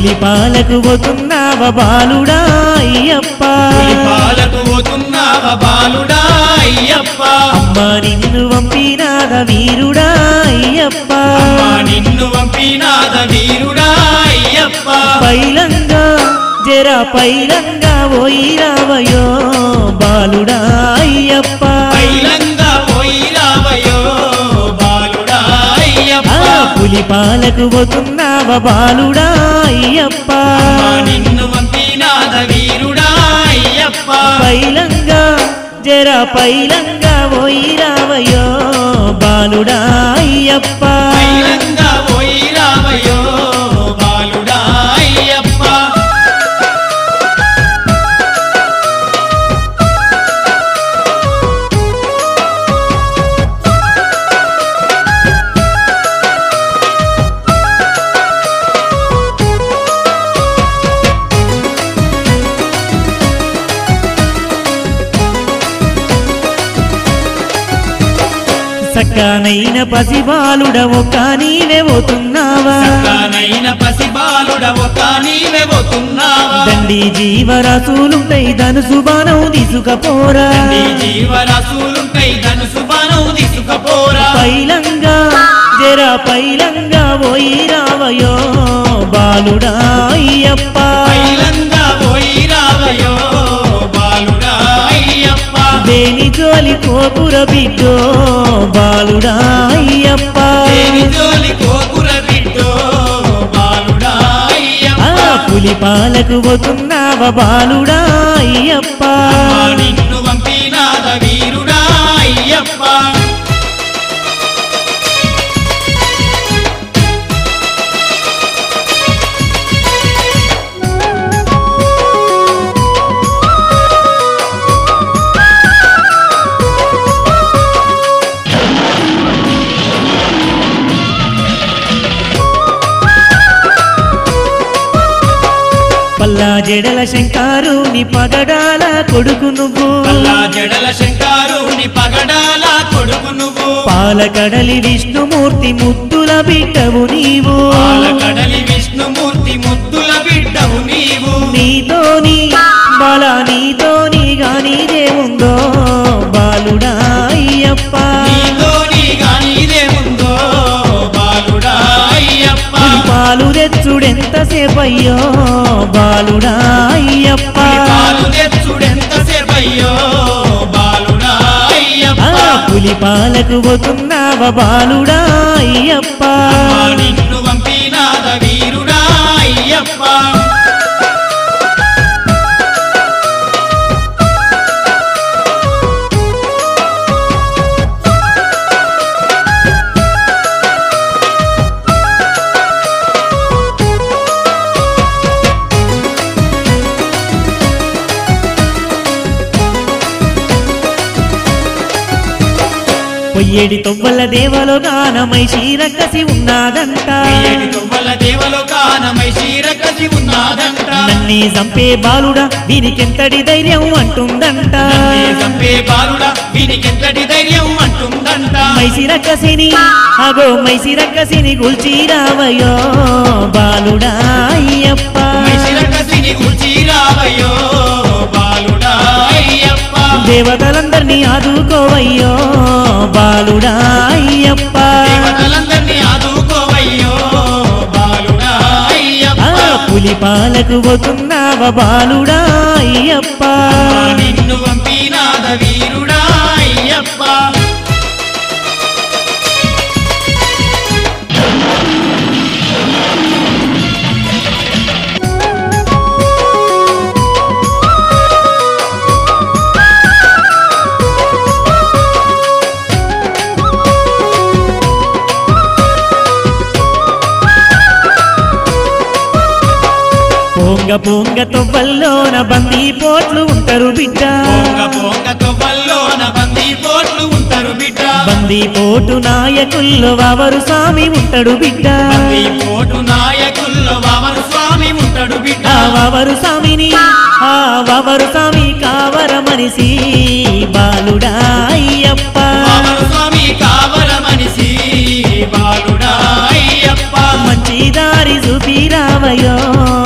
పులిపాలకు పోతున్నావ బాలుడా అయ్యప్ప పాలకు పోతున్నావ బాలుడా అయ్యప్ప అమ్మ నిన్ను పంపినాద వీరుడా అయ్యప్ప అమ్మా నిన్ను పంపినాద వీరుడా అయ్యప్ప పైలంగా జర పైలంగా పోయి రావయో బాలుడా అయ్యప్ప పైలంగా పోయి రావయో బాలుడా ఆ అయ్యప్ప పులిపాలకు పోతున్నావ బాలుడా అయ్యప్ప అమ్మా నిన్ను పంపినాద వీరుడా అయ్యప్ప పైలంగా జర పైలంగా పోయి రావయో బాలుడా అయ్యప్ప పైలంగా పోయి రావయో బాలుడా అయ్యప్ప సక్కనైన పసిబాలుడ ఒక నీవే పోతున్నావా సక్కనైన పసిబాలుడ ఒక నీవే పోతున్నావా దండి జీవరాశులుంటాయి ధనుసు బాణం తీసుకపోరా నీ జీవరాశులుంటై ధనుసు బాణం తీసుకపోరా పైలంగా జర పైలంగా పోయి రావయో బాలుడా అయ్యప్ప పైలంగా పోయి రావయో బాలుడా అయ్యప్ప దేని జోలి కోపుర బిడ్డో బాలుడా అయ్యప్ప దేని జోలి కోపుర బిడ్డో బాలుడా ఆ అయ్యప్ప పులిపాలకు పోతున్నావ బాలుడా అయ్యప్ప అమ్మా నిన్ను పంపినాద వీరుడా అయ్యప్ప పల్లా జడల శంకారు నీ పగడాల కొడుకు నువ్వు అల్లా జడల శంకారుని పగడాల కొడుకు నువ్వు పాలకడలి విష్ణుమూర్తి ముద్దుల బిడ్డవు నీవు పాలకడలి విష్ణుమూర్తి ముద్దుల బిడ్డవు నీవు నీతోని బాల నీతోని గాని దేవుందో బాలుడా అయ్యప్ప నీతోని గానిదేముందో బాలుడా అయ్యప్ప పులి పాలు తెచ్చుడెంతసేపయ్యో బాలుడా అయ్యప్ప పాలు తెచ్చుడెంతసేపయ్యో బాలుడా ఆ అయ్యప్ప పులి పాలకు పోతున్నావ బాలుడా అయ్యప్ప అమ్మా నిన్ను పంపినాద వీరుడా అయ్యప్ప పొయ్యేడి తొవ్వల దేవలో గానమై శ్రీరక్కసి ఉన్నాదంట ఏడు తువ్వల దేవలో కానమై శీరకసి ఉన్నాదంట నన్నే చంపే బాలుడా వీనికెంతటి ధైర్యం అంటుందంట నన్నే చంపే బాలుడా వీనికెంతటి ధైర్యం అంటుందంట మైసిరక్కసిని అగో మైసిరక్కసిని గుల్చి రావయో బాలుడా అయ్యప్ప శిరకసిని గుర్చి రావయ్యో బాలుడా అయ్యప్ప దేవతలందరినీ ఆదుకోవయ్యో బాలుడా అయ్యప్ప దేవతలందరినీ ఆదుకోవయ్యో బాలుడా ఆ అయ్యప్ప పులి పాలకు పోతున్నావ బాలుడా అయ్యప్ప నిన్ను పంపినాద వీరుడా అయ్యప్ప పొంగ పొంగ తొవ్వల్లోన బందీ పోట్లు ఉంటారు బిడ్డ పొంగ పొంగ తొవ్వల్లోన బందీ పోట్లు ఉంటారు బిడ్డ బందీ పోటు నాయకుల్లో వావరు స్వామి ఉంటాడు బిడ్డ బందీ పోటు నాయకుల్లో వామన స్వామి ఉంటాడు బిడ్డ ఆ వావరు స్వామిని ఆ వావరు స్వామి కావర మనిషి బాలుడా అయ్యప్ప వామన స్వామి కావల మనిషి బాలుడా అయ్యప్ప మంచి దారి చూపి రావయో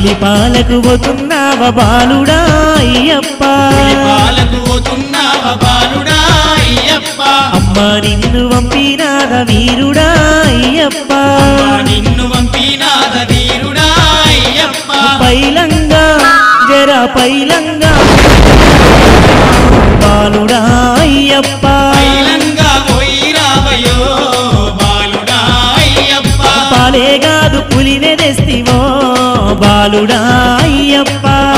పులి పాలకు పోతున్నావా బాలుడా అయ్యప్ప పాలకు పోతున్నావ బాలుడా అయ్యప్ప అమ్మ నిన్ను పంపినాద వీరుడా అయ్యప్ప నిన్ను పంపినాద వీరుడా అయ్యప్ప పైలంగా జర పైలంగా బాలుడా అయ్యప్ప పైలంగా పోయి రావయో బాలుడా అయ్యప్ప పాలే కాదు పులినే తెస్తివో బాలుడా అయ్యప్ప